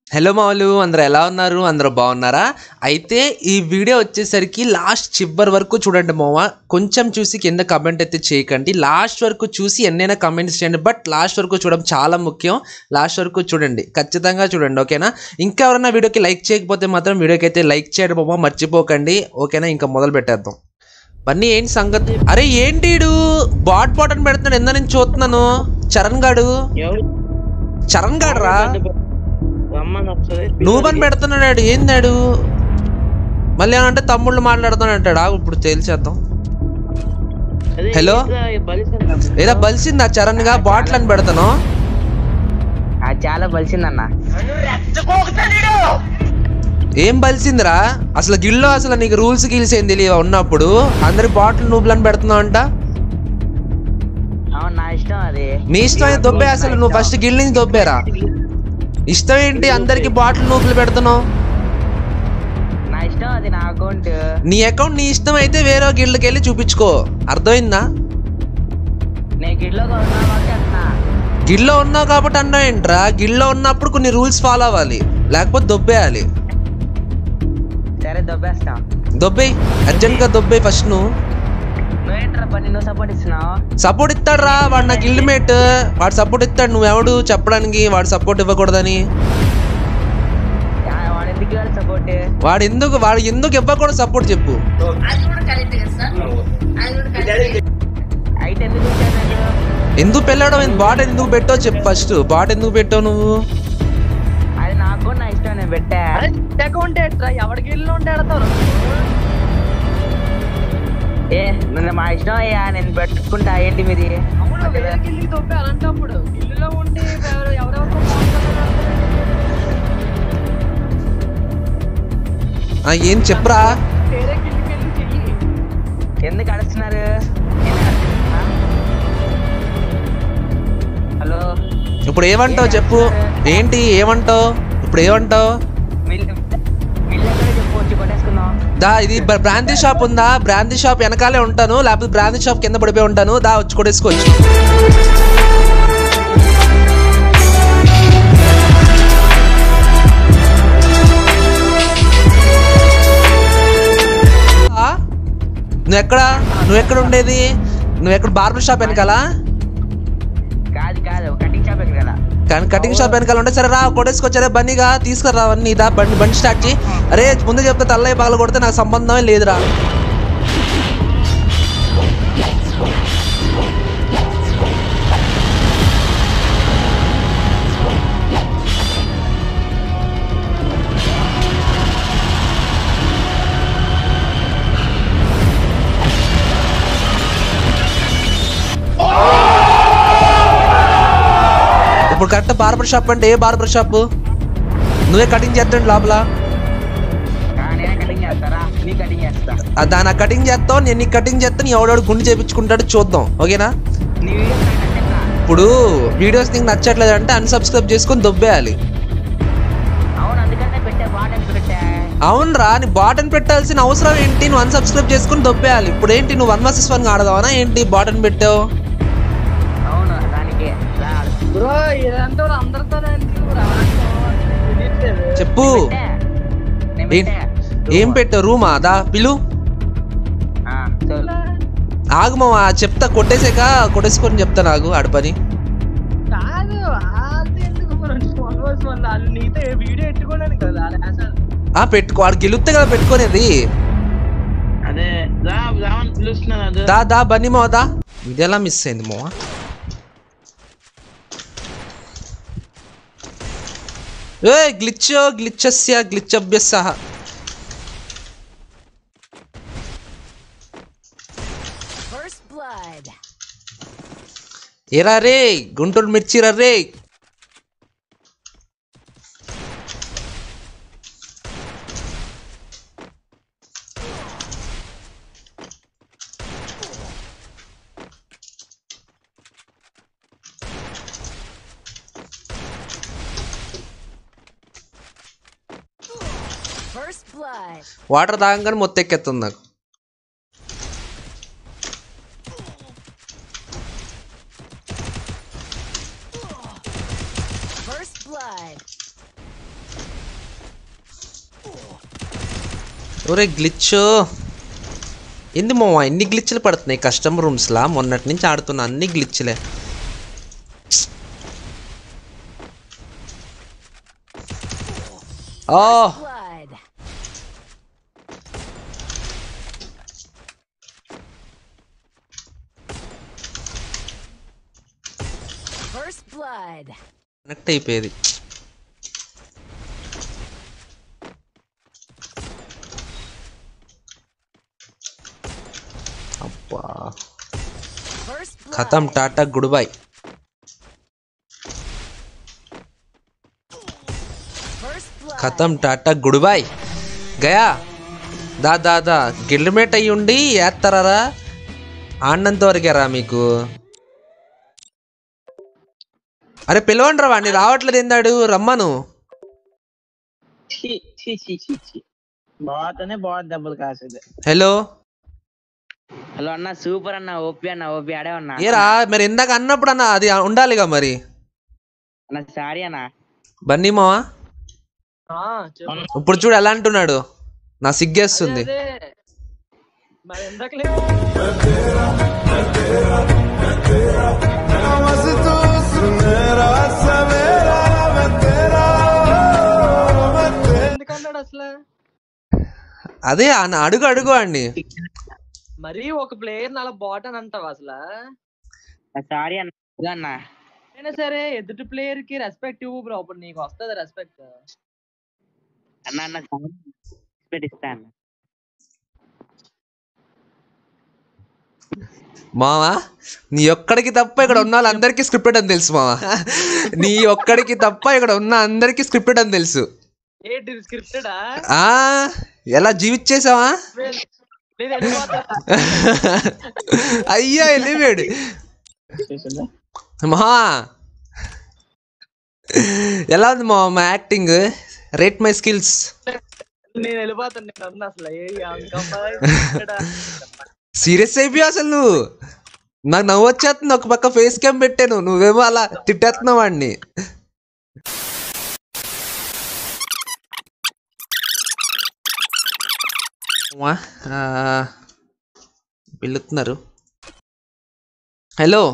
Hello మావులు అందరూ ఎలా ఉన్నారు అందరూ బాగున్నారా అయితే ఈ వీడియో వచ్చేసరికి లాస్ట్ చివరి వరకు చూడండి మామ కొంచెం చూసి కింద కమెంట్ అయితే చేయకండి లాస్ట్ వరకు చూసి ఎన్నైనా కమెంట్స్ చేయండి బట్ లాస్ట్ వరకు చూడడం చాలా ముఖ్యం లాస్ట్ వరకు చూడండి ఖచ్చితంగా చూడండి ఓకేనా ఇంకా ఎవరైనా వీడియోకి లైక్ చేయకపోతే మాత్రం వీడియోకి అయితే లైక్ చేయడం మామ మర్చిపోకండి ఓకేనా ఇంకా మొదలు పెట్టేద్దాం బన్నీ ఏంటి సంగతి అరే ఏంటి ఈడు బాట్ బాట్ అని పెడుతున్నాడు ఎంత నేను చూస్తున్నాను చరణ్ గాడు ఎవరు చరణ్ గాడు రా రమ్మని ఒకసారి నువ్వని పెడుతున్నాడు ఏందాడు మళ్ళీ ఏమంటే తమ్ముళ్ళు మాట్లాడుతాను అంటాడు ఆగు ఇప్పుడు తేల్చేద్దాం అదే హలో? ఏంట్రా, ఈ బలిసన్ రా. ఏదో బలిసిందా చరణ్ గా బాటిల్ అని పెడతాను అది చాలా బలిసిందన్న ఏం బలిసిందిరా అసలు గిల్లో అసలు నీకు రూల్స్ గిల్స్ ఏం తెలియదు ఉన్నప్పుడు అందరి బాటిల్ నువ్వులని పెడుతున్నావు అంట అవును నా ఇష్టం అది నీ ఇష్టం అయితే దొబ్బే అసలు నువ్వు ఫస్ట్ గిల్ నుంచి దొబ్బేరా ఇష్టం ఏంటి అందరికి బాటిల్ నూపులు పెడుతున్నావు నా ఇష్టం అది నా అకౌంట్ నీ అకౌంట్ నీ ఇష్టం అయితే వేరే గిల్డ్కి వెళ్ళి చూపించుకో అర్థమైందా నేను గిడ్లో ఉన్నా కాబట్టి అన్నా గిల్లో ఉన్నావు కాబట్టి అన్నా ఏంట్రా గిల్లో ఉన్నప్పుడు కొన్ని రూల్స్ ఫాలో అవ్వాలి లేకపోతే దొబ్బేయాలి సరే దొబ్బేస్తాం దొబ్బేయ్ అర్జెంట్గా దొబ్బేయ్ ఫస్ట్ నువ్వు నువ్వేంట్రా పని నువ్వు సపోర్ట్ ఇస్తున్నావు సపోర్ట్ ఇస్తాడు రా వాడు నా గిల్డ్ మేట్ వాడు సపోర్ట్ ఇస్తాడు నువ్వెవడు చెప్పడానికి వాడు సపోర్ట్ ఇవ్వకూడదని ఆ, వాడు ఎందుకు ఇవ్వాలి సపోర్ట్ వాడు ఎందుకు వాడు ఎందుకు ఇవ్వకూడదు సపోర్ట్ చెప్పు అయితే ఎందుకు ఇచ్చాను నేను ఎందుకు పెళ్ళడం బాట్ ఎందుకు పెట్టావు చెప్పు ఫస్ట్ బాట్ ఎందుకు పెట్టావు నువ్వు అది నా అకౌంట్ నా ఇష్టం నేను పెట్టా అకౌంట్ ఎట్రా ఎవడికి ఇల్లు ఉంటే ఎడతారు ఏ నేను మా ఇష్టం అయ్యా నేను పెట్టుకుంటా ఏంటి మీది అవును వేరేకి ఇల్లు తొప్పి అలాంటప్పుడు ఇల్లులో ఉండి ఎవరు- ఎవరెవరికో ఫోన్ చేస్తున్నారు. ఆ, ఏం చెప్పరా వేరేకి ఇల్లుకి వెళ్ళి చెయ్యి ఎందుకు అడుస్తున్నారు ఎందుకు అరుస్తున్నా? హలో ఇప్పుడు ఏమంటావు చెప్పు ఏంటి ఏమంటావు ఇప్పుడు ఏమంటావు మిల్ మిల్ ఎక్కడ చెప్పు వచ్చి కొట్టేసుకుందాం దా ఇది బ్ర- బ్రాందీ షాప్ ఉందా బ్రాందీ షాప్ వెనకాలే ఉంటాను లేకపోతే బ్రాందీ షాప్ కింద పడిపోయి ఉంటాను దా వచ్చి కొట్టేసుకోవచ్చు ఆ? నువ్వు ఎక్కడ నువ్వు ఎక్కడ ఉండేది నువ్వు ఎక్కడ బార్బర్ షాప్ వెనకాల కాదు కాదు కటింగ్ షాప్ ఎక్కడ కదా కానీ కటింగ్ షాప్ వెనకాల ఉంటే సరే రా కొట్టేసుకొచ్చారే బండిగా తీసుకురా అవన్నీ దా బండి బండి స్టార్ట్ చేయి అరే ముందు చెప్తే తల్లయ్య పగల కొడితే నాకు సంబంధమే లేదురా ఇప్పుడు కరెక్ట్ బార్బర్ షాప్ అంటే ఏ బార్బర్ షాప్ నువ్వే కటింగ్ చేస్తాడు లోపల ఆ, నేనే కటింగ్ చేస్తారా నీ కటింగ్ చేస్తా ఆ దాని కటింగ్ చేస్తావు నేను నీకు కటింగ్ చేస్తాను ఎవడెవడు గుండు చేపించుకుంటాడు చూద్దాం ఓకేనా నీ వీడియో కట్టేస్తా ఇప్పుడు వీడియోస్ నీకు నచ్చట్లేదు అంటే అన్సబ్స్క్రైబ్ చేసుకొని దొబ్బేయాలి అవును అందుకనే పెట్టా బాగా ఎందుకు పెట్టా అవునరా నీ బాటన్ పెట్టాల్సిన అవసరం ఏంటి నువ్వు అన్సబ్స్క్రైబ్ చేసుకుని దొబ్బేయాలి ఇప్పుడు ఏంటి నువ్వు వన్ వర్సెస్ వన్ ఆడదావనా ఏంటి బాటన్ పెట్టావు అవును దానికి రా, బ్రో ఇదంతా అందరితో ఎందుకు రా? తెలియట్లేదు. చెప్పు పెట్టా. నేను ఏం- పెట్టా. ఏం పెట్టావు రూమా దా పిలు ఆ, చల్. ఆగు మావా చెప్తా కొట్టేసాక కొట్టేసుకొని చెప్తా నాకు ఆడ పని కాదు అది ఎందుకు ఫాలోవర్స్ వల్ల వాళ్ళు నీతో వీడియో ఎట్టుకోలేను కదా వాళ్ళు అసలు ఆ పెట్టుకో ఆడు గెలుస్తే కదా పెట్టుకునేది అదే రా రావని పిలుస్తున్నారు అదే దా దా బన్నీ మావ దా ఇది ఎలా మిస్ అయింది మావ ఏ గ్లిచ్ గ్లిచస్య గ్లిచభ్యస First blood. ఏరా రే గుంటూరు మిర్చిరా రే First blood. వాటర్ తాగంగానే మొత్తం ఎక్కేస్తుంది నాకు First blood. ఒరే గ్లిచ్ ఎందు మావా ఎన్ని గ్లిచ్లు పడుతున్నాయి కస్టమర్ రూమ్స్లా మొన్నటి నుంచి ఆడుతున్నా అన్ని గ్లిచ్లే ఓ Blood. First blood. కనెక్ట్ అయిపోయేది అబ్బా First blood. ఖతం టాటా గుడ్ బై First blood. ఖతం టాటా గుడ్ బై గయా దా దా దా గిల్మెట్ అయ్యి ఉండి వేస్తారా ఆడినంత వరకేరా మీకు అరే పిలవండి రా వాడిని రావట్లేదు ఏందాడు రమ్మను ఛీ, ఛీ, ఛీ, ఛీ, ఛీ. బాతనే బాత్ దెబ్బలు కాసేది హలో హలో అన్న సూపర్ అన్న ఓపి అన్న ఓపి ఆడే అన్న ఏరా మరి ఇందాక అన్నప్పుడు అన్న అది ఉండాలిగా మరి అన్న సారీ అన్న బన్నీ మావా ఆ, చెప్పు. ఇప్పుడు చూడు ఎలా అంటున్నాడు నా సిగ్గేస్తుంది అదే, మరి ఎందుకులే ఎందుకన్నాడు అసలు అదే అన్న అడుగు అడుగు అండి మరీ ఒక ప్లేయర్ అలా బాట్ అని అంటావు అసలు సారీ అన్న ఇదిగో అన్న అయినా సరే ఎదుటి ప్లేయర్ కి రెస్పెక్ట్ ఇవ్వు బ్రో అప్పుడు నీకు వస్తుంది రెస్పెక్ట్ అన్న అన్న respect ఇస్తా అన్న మావా నీ ఒక్కడికి తప్ప ఇక్కడ ఉన్న వాళ్ళందరికీ స్క్రిప్టెడ్ అని తెలుసు మావా నీ ఒక్కడికి తప్ప ఇక్కడ ఉన్న అందరికీ స్క్రిప్టెడ్ అని తెలుసు ఏంటి స్క్రిప్టెడా ఆ ఎలా జీవించేసావా నేను వెళ్ళిపోతా అయ్యా వెళ్ళిపోయాడు మా ఎలా ఉంది మా మా యాక్టింగ్ రేట్ మై స్కిల్స్ నేను వెళ్ళిపోతాను నేను అన్న అసలు ఏ అంకమ్మ సీరియస్ అయిపోయా అసలు నువ్వు నాకు నవ్వు వచ్చేస్తుంది ఒక పక్క ఫేస్ క్యామ్ పెట్టాను నువ్వేమో అలా తిట్టేస్తున్నావు వాడిని వా, ఆ, పిలుస్తున్నారు హలో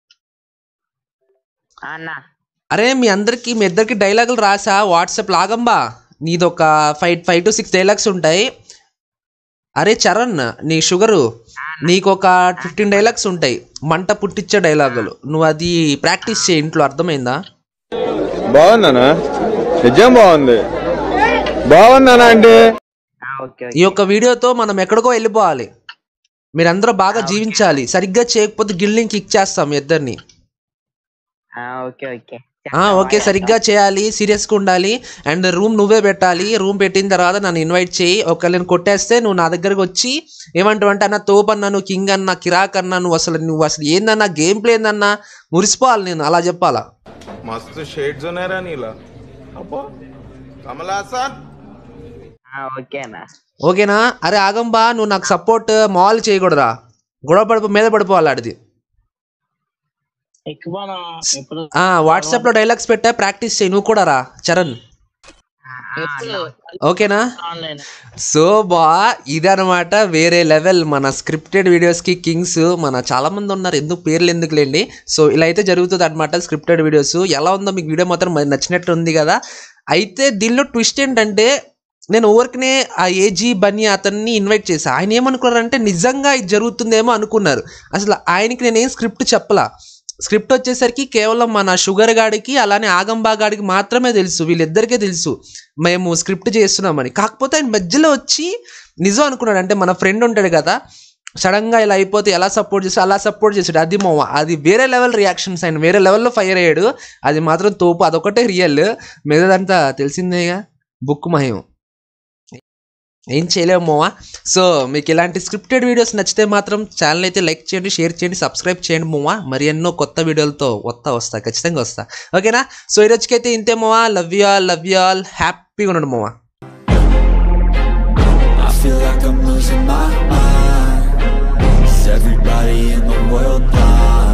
ఆ అన్న అరే మీ అందరికి మీ ఇద్దరికి డైలాగులు రాసా వాట్సాప్ లాగంబా నీది ఒక five five to six dialogues ఉంటాయి అరే చరణ్ నీ షుగరు నీకు ఒక ఫిఫ్టీన్ డైలాగ్స్ ఉంటాయి మంట పుట్టించే డైలాగులు నువ్వు అది ప్రాక్టీస్ చేయి ఇంట్లో అర్థమైందా బాగుందనా నిజం బాగుంది బాగుందనా అంటే ఆ, ఓకే ఈ యొక్క వీడియోతో మనం ఎక్కడికో వెళ్ళిపోవాలి మీరందరూ బాగా జీవించాలి సరిగ్గా చేయకపోతే గిల్లింగ్ కిక్ చేస్తాం మీ ఇద్దరిని ఆ, ఓకే ఓకే ఆ, ఓకే సరిగ్గా చేయాలి సీరియస్గా ఉండాలి అండ్ రూమ్ నువ్వే పెట్టాలి రూమ్ పెట్టిన తర్వాత నన్ను ఇన్వైట్ చేయి ఒకవేళ నేను కొట్టేస్తే నువ్వు నా దగ్గరకు వచ్చి ఏమంటావు అంటే అన్న తోపు అన్నా నువ్వు కింగ్ అన్నా కిరాక్ అన్నా నువ్వు అసలు నువ్వు అసలు ఏందన్నా గేమ్ ప్లే ఏందన్నా మురిసిపోవాలి నేను అలా చెప్పాలా मस्त शेड जो नाही राणीला अप्पा कमला असा ఆ, ఓకే అన్న ఓకేనా అరే ఆగంబా నువ్వు నాకు సపోర్ట్ మాల్ చేయకూడదా గొడవ పడిపో మీద పడిపోవాలి ఆడిది ఎక్కువ ఎప్పుడు ఆ వాట్సాప్లో డైలాగ్స్ పెట్టా ప్రాక్టీస్ చేయి నువ్వు కూడా రా చరణ్ ఎప్పుడు ఓకేనా ఆన్లైన్ సో బా ఇదనమాట వేరే లెవెల్ మన స్క్రిప్టెడ్ వీడియోస్కి కింగ్స్ మన చాలా మంది ఉన్నారు ఎందుకు పేర్లు ఎందుకులేండి సో ఇలా అయితే జరుగుతుంది అనమాట స్క్రిప్టెడ్ వీడియోస్ ఎలా ఉందో మీకు వీడియో మాత్రం మరి నచ్చినట్టు ఉంది కదా అయితే దీనిలో ట్విస్ట్ ఏంటంటే నేను ఊరికనే ఆ ఏజీ బన్నీ అతన్ని ఇన్వైట్ చేశా ఆయన ఏమనుకున్నారంటే నిజంగా ఇది జరుగుతుందేమో అనుకున్నారు అసలు ఆయనకి నేనేం స్క్రిప్ట్ చెప్పలా స్క్రిప్ట్ వచ్చేసరికి కేవలం మన షుగర్ గాడికి అలానే ఆగంబా గాడికి మాత్రమే తెలుసు వీళ్ళిద్దరికే తెలుసు మేము స్క్రిప్ట్ చేస్తున్నామని కాకపోతే ఆయన మధ్యలో వచ్చి నిజం అనుకున్నాడు అంటే మన ఫ్రెండ్ ఉంటాడు కదా సడన్గా ఇలా అయిపోతే ఎలా సపోర్ట్ చేసి అలా సపోర్ట్ చేసాడు అది మోవ అది వేరే లెవెల్ రియాక్షన్స్ ఆయన వేరే లెవెల్లో ఫైర్ అయ్యాడు అది మాత్రం తోపు అదొకటే రియల్ మిగతాదంతా తెలిసిందేగా బుక్ మహిం ఏం చేయలేము మోవా సో మీకు ఇలాంటి స్క్రిప్టెడ్ వీడియోస్ నచ్చితే మాత్రం ఛానల్ అయితే లైక్ చేయండి షేర్ చేయండి సబ్స్క్రైబ్ చేయండి మోవా మరి ఎన్నో కొత్త వీడియోలతో వస్తా వస్తా ఖచ్చితంగా వస్తా ఓకేనా సో ఈ రోజుకైతే ఇంతే మోవా love you all love you all హ్యాపీగా ఉండండి మోవా I feel like I'm losing my mind. Is everybody in the world blind?